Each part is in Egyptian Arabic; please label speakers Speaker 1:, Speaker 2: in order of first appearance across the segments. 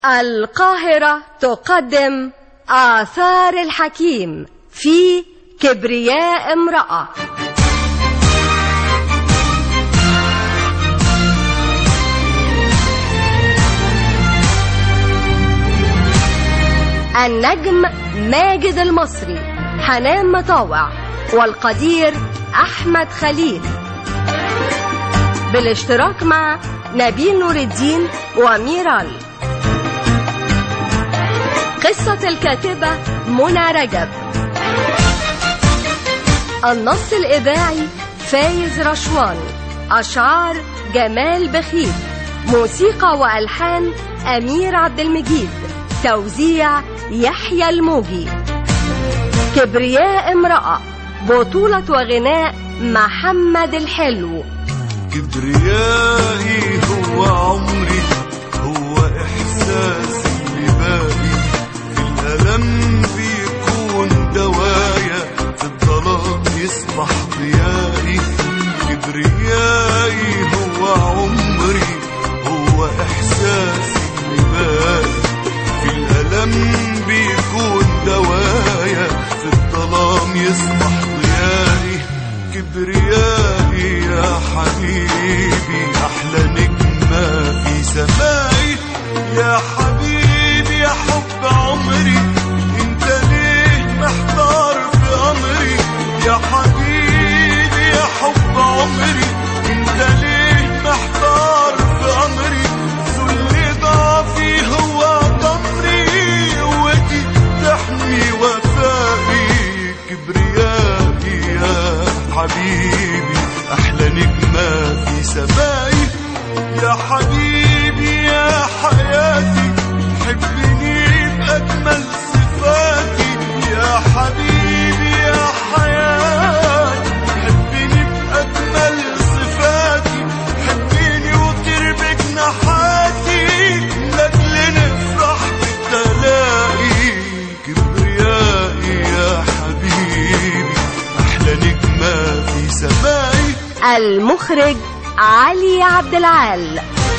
Speaker 1: القاهرة تقدم آثار الحكيم في كبرياء امرأة النجم ماجد المصري حنان مطاوع والقدير أحمد خليل بالاشتراك مع نبيل نور الدين وميرال قصة الكاتبة منى رجب النص الإذاعي فايز رشوان أشعار جمال بخيت موسيقى وألحان أمير عبد المجيد توزيع يحيى الموجي كبرياء امرأة بطولة وغناء محمد الحلو
Speaker 2: كبريائي هو عمري هو إحساسي اللي باقي في الألم بيكون دوايا في الظلام يصبح ضيائي كبريائي هو عمري هو إحساسي اللي باقي في الألم بيكون دوايا في الظلام يصبح ضيائي كبريائي يا حبيبي أحلى نجمة في سمائي يا حبيبي يا حب عمري انت ليه محتار في أمري يا حبيبي يا حب عمري انت ليه محتار في أمري ذل ضعفي هو ضمري قوتي تحمي وفائي كبريائي يا حبيبي أحلى نجمة في سمائي يا حبيبي يا حياتي حبني بأجمل صفاتي يا حبيبي يا حياتي حبني بأجمل صفاتي حبني وطير بجناحاتي لأجل نفرح بالتلاقي كبريائي يا حبيبي أحلى نجمة في سمائي
Speaker 1: المخرج علي عبد العال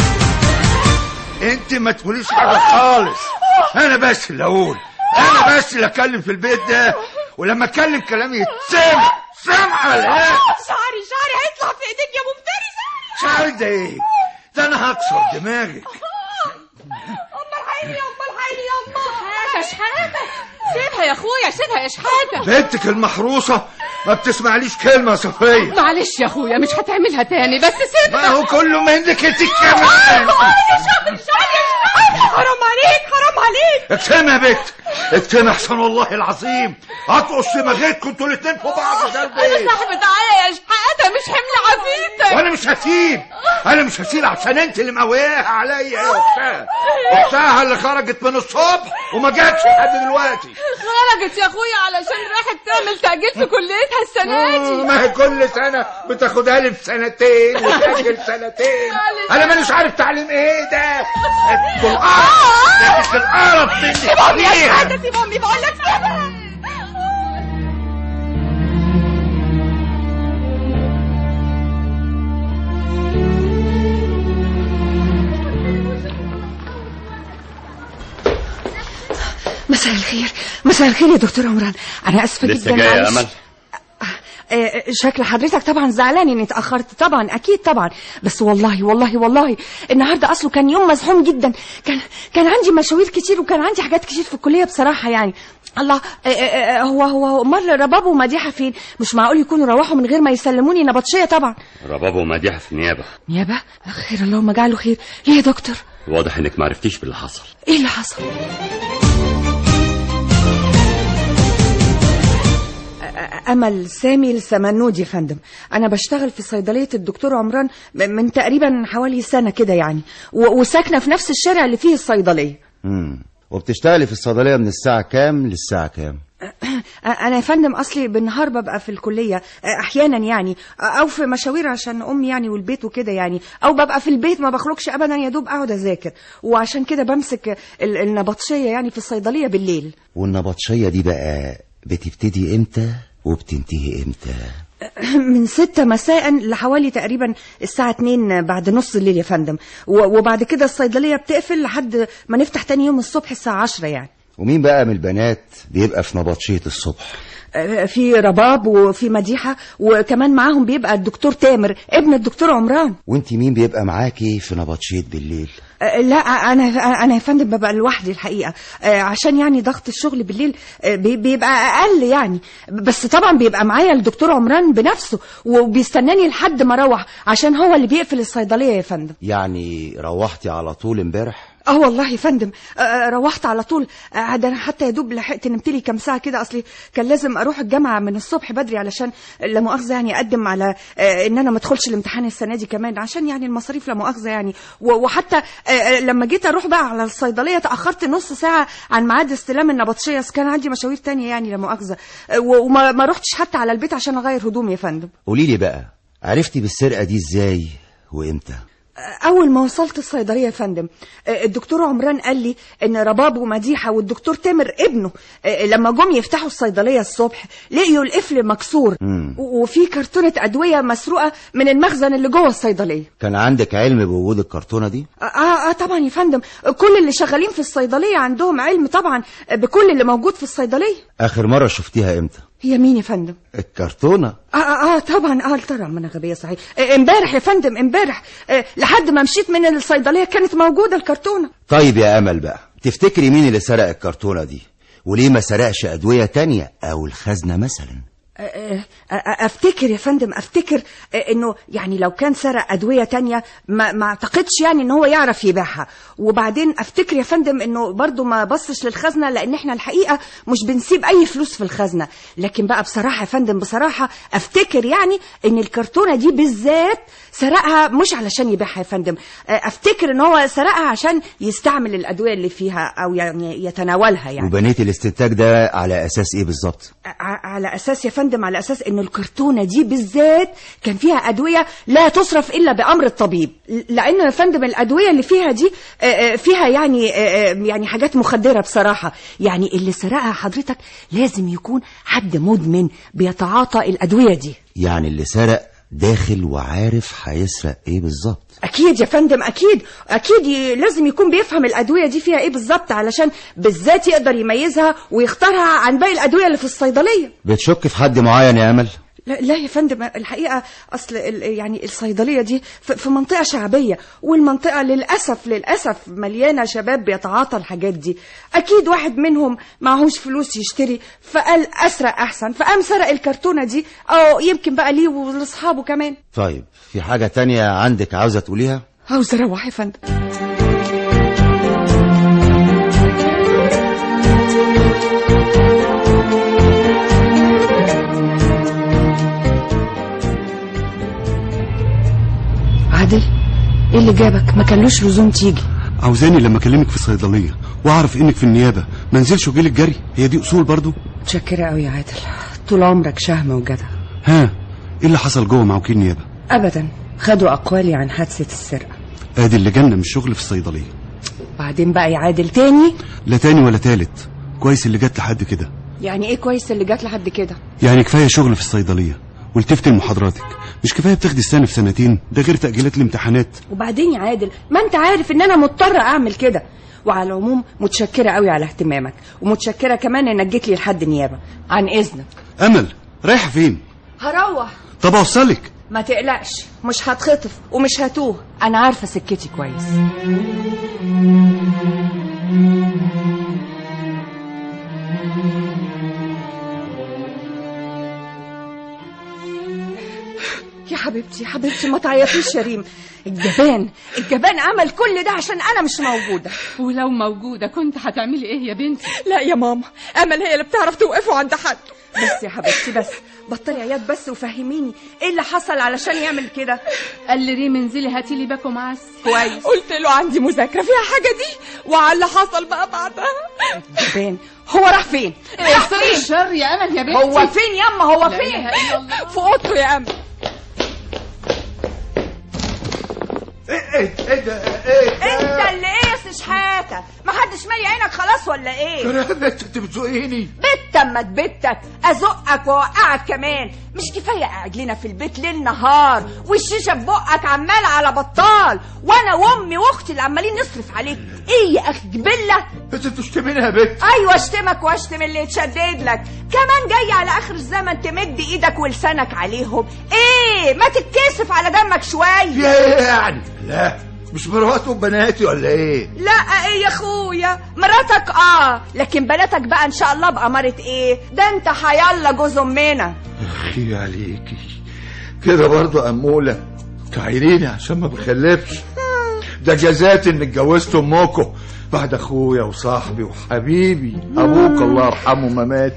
Speaker 3: انت ما تقوليش حاجه خالص انا بس اللي اقول انا بس اللي اتكلم في البيت ده ولما اتكلم كلامي يتسمع سمع ولا لا
Speaker 4: شعري شعري هيطلع في ايديك يا مفترس
Speaker 3: شعري ده ايه ده انا هكسر دماغك
Speaker 4: امال عيني يا امال عيني يا امال شحاته شحاته سيبها يا اخويا سيبها يا شحاته
Speaker 3: بنتك المحروسه ما بتسمعليش كلمه يا صفيه
Speaker 4: معلش يا اخويا مش هتعملها تاني بس
Speaker 3: ما
Speaker 4: سيبها
Speaker 3: هو كله منك انت كمان
Speaker 4: يا شاطر شاطر يا شحاته حرام عليك حرام عليك
Speaker 3: اكتمي يا بنت اكتمي احسن والله العظيم هتقص دماغتكم انتوا الاتنين في بعض ده
Speaker 4: انا
Speaker 3: البيت
Speaker 4: صاحبة عيا يا شحاته مش حمل عفيفك
Speaker 3: وانا مش هسيب انا مش هسيب عشان انت اللي مقوياها عليا يا اختها اختها اللي خرجت من الصبح وما جاتش لحد دلوقتي
Speaker 4: خرجت يا اخويا علشان راحت تعمل تأجيل في كليتها السنة دي
Speaker 3: ما هي كل سنة بتاخدها لي بسنتين وتأجل سنتين أنا مانيش عارف تعليم إيه ده انتوا القرف ده مش القرف مني
Speaker 4: سيبهم يا
Speaker 3: فيها.
Speaker 4: شحاته سيبهم بقول لك سيبها
Speaker 5: مساء الخير مساء الخير يا دكتور عمران انا اسفه
Speaker 6: لسه
Speaker 5: جدا
Speaker 6: جاية يا
Speaker 5: معلش.
Speaker 6: أمل؟
Speaker 5: آه، شكل حضرتك طبعا زعلان اني اتاخرت طبعا اكيد طبعا بس والله والله والله النهارده اصله كان يوم مزحوم جدا كان كان عندي مشاوير كتير وكان عندي حاجات كتير في الكليه بصراحه يعني الله آه، آه، آه، هو هو امال رباب ومديحه فين مش معقول يكونوا روحوا من غير ما يسلموني نبطشيه طبعا
Speaker 6: رباب ومديحة في النيابة
Speaker 5: نيابه خير اللهم اجعله خير ليه يا دكتور
Speaker 6: واضح انك ما عرفتيش باللي حصل
Speaker 5: ايه اللي حصل أمل سامي السمنود يا فندم أنا بشتغل في صيدلية الدكتور عمران م- من تقريبا حوالي سنة كده يعني و- وساكنة في نفس الشارع اللي فيه الصيدلية
Speaker 7: امم وبتشتغلي في الصيدليه من الساعه كام للساعه كام
Speaker 5: أنا يا فندم أصلي بالنهار ببقى في الكلية أحيانا يعني أو في مشاوير عشان أمي يعني والبيت وكده يعني أو ببقى في البيت ما بخرجش أبدا يا دوب أقعد أذاكر وعشان كده بمسك ال- النبطشية يعني في الصيدلية بالليل
Speaker 7: والنبطشيه دي بقى بتبتدي امتى وبتنتهي امتى
Speaker 5: من ستة مساء لحوالي تقريبا الساعة اتنين بعد نص الليل يا فندم و- وبعد كده الصيدلية بتقفل لحد ما نفتح تاني يوم الصبح الساعة عشرة يعني
Speaker 7: ومين بقى من البنات بيبقى في نبطشية الصبح
Speaker 5: آه، في رباب وفي مديحة وكمان معاهم بيبقى الدكتور تامر ابن الدكتور عمران
Speaker 7: وانت مين بيبقى معاكي في نبطشية بالليل
Speaker 5: آه، لا انا انا يا فندم ببقى لوحدي الحقيقه آه، عشان يعني ضغط الشغل بالليل آه، بي- بيبقى اقل يعني بس طبعا بيبقى معايا الدكتور عمران بنفسه وبيستناني لحد ما اروح عشان هو اللي بيقفل الصيدليه يا فندم
Speaker 7: يعني روحتي على طول امبارح
Speaker 5: اه والله يا فندم آه، روحت على طول آه، ده انا حتى يا دوب لحقت نمت لي كام ساعه كده اصلي كان لازم اروح الجامعه من الصبح بدري علشان لا مؤاخذه يعني اقدم على آه، ان انا ما ادخلش الامتحان السنه دي كمان عشان يعني المصاريف لا مؤاخذه يعني و- وحتى آه، آه، لما جيت اروح بقى على الصيدليه تاخرت نص ساعه عن ميعاد استلام النبطشيه بس كان عندي مشاوير تانية يعني لا مؤاخذه آه، و- وما ما رحتش حتى على البيت عشان اغير هدومي يا فندم
Speaker 7: قولي لي بقى عرفتي بالسرقة دي ازاي وامتى
Speaker 5: اول ما وصلت الصيدليه يا فندم آه، الدكتور عمران قال لي ان رباب ومديحه والدكتور تامر ابنه آه، لما جم يفتحوا الصيدليه الصبح لقيوا القفل مكسور
Speaker 7: مم.
Speaker 5: و- وفي كرتونه ادويه مسروقه من المخزن اللي جوه الصيدليه
Speaker 7: كان عندك علم بوجود الكرتونة دي
Speaker 5: اه اه آه، طبعا يا فندم كل اللي شغالين في الصيدليه عندهم علم طبعا بكل اللي موجود في الصيدليه
Speaker 7: اخر مرة شفتيها امتى
Speaker 5: هي مين يا فندم
Speaker 7: الكرتونة
Speaker 5: اه اه, آه طبعا اه ترى ما انا غبيه صحيح آه، امبارح يا فندم امبارح آه لحد ما مشيت من الصيدليه كانت موجوده الكرتونه
Speaker 7: طيب يا امل بقى تفتكري مين اللي سرق الكرتونة دي وليه ما سرقش ادوية تانية او الخزنة مثلا
Speaker 5: أ- أ- افتكر يا فندم افتكر أ- انه يعني لو كان سرق ادويه تانية ما, ما اعتقدش يعني ان هو يعرف يبيعها وبعدين افتكر يا فندم انه برضو ما بصش للخزنه لان احنا الحقيقه مش بنسيب اي فلوس في الخزنه لكن بقى بصراحه يا فندم بصراحه افتكر يعني ان الكرتونه دي بالذات سرقها مش علشان يبيعها يا فندم أ- افتكر ان هو سرقها عشان يستعمل الادويه اللي فيها او يعني يتناولها يعني
Speaker 7: وبنيتي الاستنتاج ده على اساس ايه بالظبط
Speaker 5: ع- على اساس يا فندم على اساس ان الكرتونه دي بالذات كان فيها ادويه لا تصرف الا بامر الطبيب ل- لان يا فندم الادويه اللي فيها دي آه، آه، فيها يعني آه، آه، يعني حاجات مخدره بصراحه يعني اللي سرقها حضرتك لازم يكون حد مدمن بيتعاطى الادويه دي
Speaker 7: يعني اللي سرق داخل وعارف هيسرق ايه بالظبط
Speaker 5: اكيد يا فندم اكيد اكيد ي- لازم يكون بيفهم الادويه دي فيها ايه بالظبط علشان بالذات يقدر يميزها ويختارها عن باقي الادويه اللي في الصيدليه
Speaker 7: بتشك في حد معين يا امل
Speaker 5: لا, لا يا فندم الحقيقه اصل ال- يعني الصيدليه دي في في منطقه شعبيه والمنطقه للاسف للاسف مليانه شباب بيتعاطى الحاجات دي اكيد واحد منهم معهوش فلوس يشتري فقال اسرق احسن فقام سرق الكرتونه دي او يمكن بقى ليه ولاصحابه كمان
Speaker 7: طيب في حاجة تانية عندك عاوزة تقوليها
Speaker 5: عاوز اروح يا فندم عادل ايه اللي جابك ما كانلوش لزوم تيجي
Speaker 8: عاوزاني لما اكلمك في الصيدليه واعرف انك في النيابه ما انزلش وجيلك جري هي دي اصول برضو
Speaker 5: متشكرة قوي يا عادل طول عمرك شهم وجدع
Speaker 8: ها ايه اللي حصل جوه مع وكيل النيابه
Speaker 5: ابدا خدوا اقوالي عن حادثة السرقة
Speaker 8: ادي اللي جالنا من الشغل في الصيدليه
Speaker 5: بعدين بقى يا عادل تاني
Speaker 8: لا تاني ولا تالت كويس اللي جت لحد كده
Speaker 5: يعني ايه كويس اللي جات لحد كده
Speaker 8: يعني كفايه شغل في الصيدليه والتفت لمحاضراتك مش كفايه بتاخدي السنه في سنتين ده غير تاجيلات الامتحانات
Speaker 5: وبعدين يا عادل ما انت عارف ان انا مضطرة اعمل كده وعلى العموم متشكرة قوي على اهتمامك ومتشكرة كمان انك جيت لي لحد نيابة عن اذنك
Speaker 8: امل رايحه فين
Speaker 5: هروح
Speaker 8: طب اوصلك
Speaker 5: ما تقلقش مش هتخطف ومش هتوه انا عارفة سكتي كويس يا حبيبتي يا حبيبتي ما تعيطيش يا ريم الجبان الجبان عمل كل ده عشان انا مش موجوده
Speaker 4: ولو موجودة كنت هتعملي ايه يا بنتي
Speaker 5: لا يا ماما امل هي اللي بتعرف توقفه عند حد بس يا حبيبتي بس بطلي عياط بس وفهميني ايه اللي حصل علشان يعمل كده
Speaker 4: قال لي ريم انزلي هاتي لي باكو معس
Speaker 5: كويس
Speaker 9: قلت له عندي مذاكرة فيها حاجة دي وعلى اللي حصل بقى بعدها
Speaker 5: جبان هو راح فين راح
Speaker 4: احسن
Speaker 5: فين
Speaker 4: الشر يا امل يا بنتي
Speaker 5: هو فين ياما هو
Speaker 4: لا
Speaker 5: فين
Speaker 4: إله إلا الله.
Speaker 9: في اوضته يا امل
Speaker 3: ايه ايه ايه ده ايه ده
Speaker 5: انت اللي ايه يا سي يا شحاته ما حدش مالي عينك خلاص ولا ايه
Speaker 3: يا بت انت بتزقيني
Speaker 5: بت اما بتك ازقك واوقعك كمان مش كفايه قاعد لنا في البيت ليل نهار والشيشه في بقك عمال على بطال وانا وامي واختي اللي عمالين نصرف عليك ايه يا اخي جبله
Speaker 3: انت بتشتميني يا بت
Speaker 5: ايوه اشتمك واشتم اللي يتشدد لك كمان جاي على اخر الزمن تمد ايدك ولسانك عليهم ايه ما تتكسف على دمك شويه
Speaker 3: يا ايه يعني لا مش مراتي وبناتي ولا ايه
Speaker 5: لا ايه يا اخويا مراتك اه لكن بناتك بقى ان شاء الله بأمارة ايه ده انت حيالله جوز امنا
Speaker 3: اخي عليكي كده برضو اموله تعينيني عشان ما بخلفش ده جزاتي ان اتجوزت امكم بعد اخويا وصاحبي وحبيبي ابوك الله يرحمه ما مات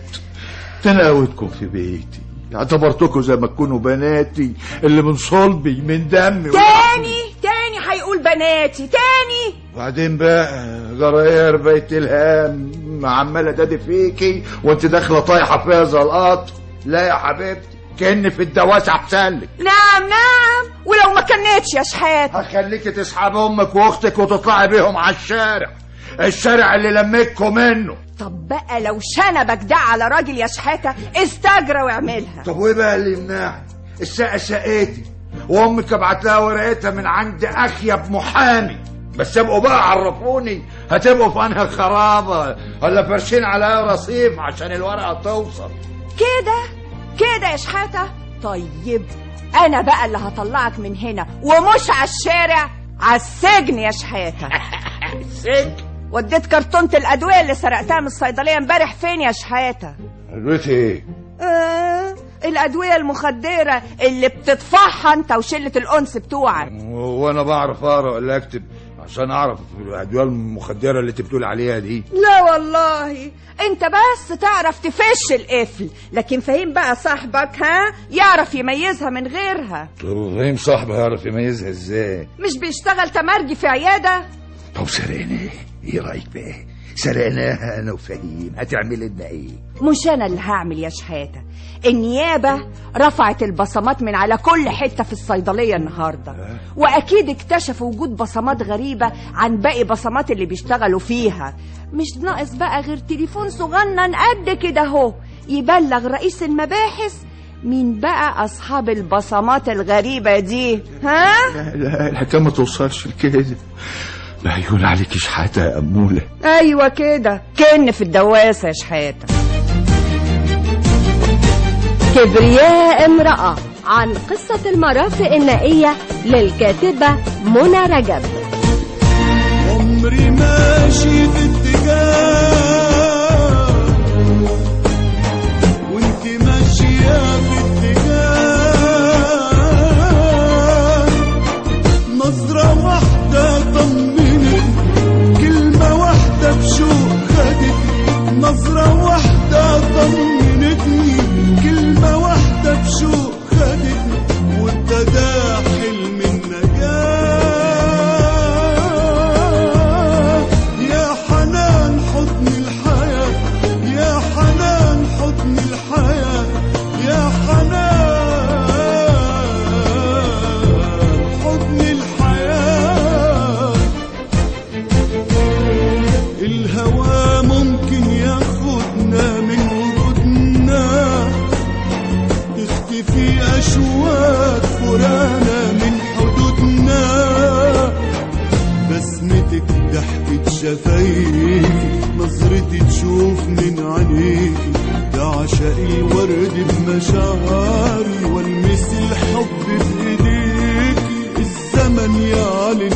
Speaker 3: تلاوتكم في بيتي اعتبرتكم زي ما تكونوا بناتي اللي من صلبي من دمي
Speaker 5: تاني تاني هيقول بناتي تاني
Speaker 3: وبعدين بقى جراير بيت الهام عماله دادي فيكي وانت داخله طايحه فيها زي القطر لا يا حبيبتي كأن في الدواسة احسن لك
Speaker 5: نعم نعم ولو ما كنتش يا شحات
Speaker 3: هخليكي تسحب امك واختك وتطلعي بيهم على الشارع الشارع اللي لميتكم منه
Speaker 5: طب بقى لو شنبك ده على راجل يا شحاته استجرى واعملها
Speaker 3: طب وايه بقى اللي يمنعني الشقه شقتي وامك ابعت لها ورقتها من عند اخيب محامي بس ابقوا بقى عرفوني هتبقوا في انهي خرابه ولا فرشين عليها رصيف عشان الورقه توصل
Speaker 5: كده كده يا شحاته طيب انا بقى اللي هطلعك من هنا ومش على الشارع على السجن يا شحاته
Speaker 3: السجن
Speaker 5: وديت كرتونة الأدوية اللي سرقتها من الصيدلية امبارح فين يا شحاتة؟
Speaker 3: قلت ايه
Speaker 5: آه الأدوية المخدرة اللي بتدفعها أنت وشلة الأنس بتوعك
Speaker 3: وانا بعرف اقرا ولا اكتب عشان اعرف الادويه المخدره اللي انت بتقول عليها دي
Speaker 5: لا والله انت بس تعرف تفش القفل لكن فهيم بقى صاحبك ها يعرف يميزها من غيرها
Speaker 3: طب فهيم صاحبي هيعرف يميزها ازاي
Speaker 5: مش بيشتغل تمرجي في عيادة
Speaker 3: طب سرقنا ايه رايك بقى سرقناها انا وفهيم هتعمل لنا ايه
Speaker 5: مش انا اللي هعمل يا شحاته النيابه رفعت البصمات من على كل حته في الصيدليه النهارده واكيد اكتشفوا وجود بصمات غريبه عن باقي بصمات اللي بيشتغلوا فيها مش ناقص بقى غير تليفون صغنن قد كده اهو يبلغ رئيس المباحث مين بقى اصحاب البصمات الغريبه دي ها
Speaker 3: لا لا الحكايه ما توصلش لكده لا يقول عليك شحاته يا اموله
Speaker 5: ايوه كده كن في الدواسه يا شحاته
Speaker 1: كبرياء امرأة عن قصة المرافق النائية للكاتبة منى رجب
Speaker 2: عمري ماشي في اتجاه وانت ماشية في اتجاه نظرة واحدة طمنت كلمة واحدة بشوق خدتني نظرة واحدة طمنتني كلمة واحدة بشوق خدتني وابتدى حلم النجاة يا حنان حضن الحياة يا حنان حضن الحياة يا حنان حضن الحياة الهوى ممكن ياخدنا من وجودنا تختفي أشواك فرانا من حدودنا بسمتك ضحكة شفايفي نظرتي تشوف من عينيكي تعشق الورد بمشاعري والمس الحب بإيديكي الزمن يعلن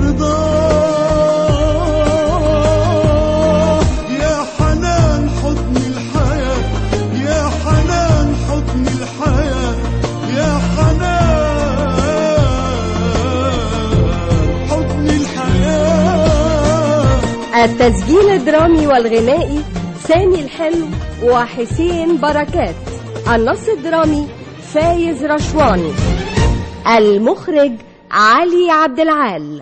Speaker 2: رضاه يا حنان حضن الحياة يا حنان حضن الحياة يا حنان حضن الحياة
Speaker 1: التسجيل الدرامي والغنائي سامي الحلو وحسين بركات النص الدرامي فايز رشواني المخرج علي عبد العال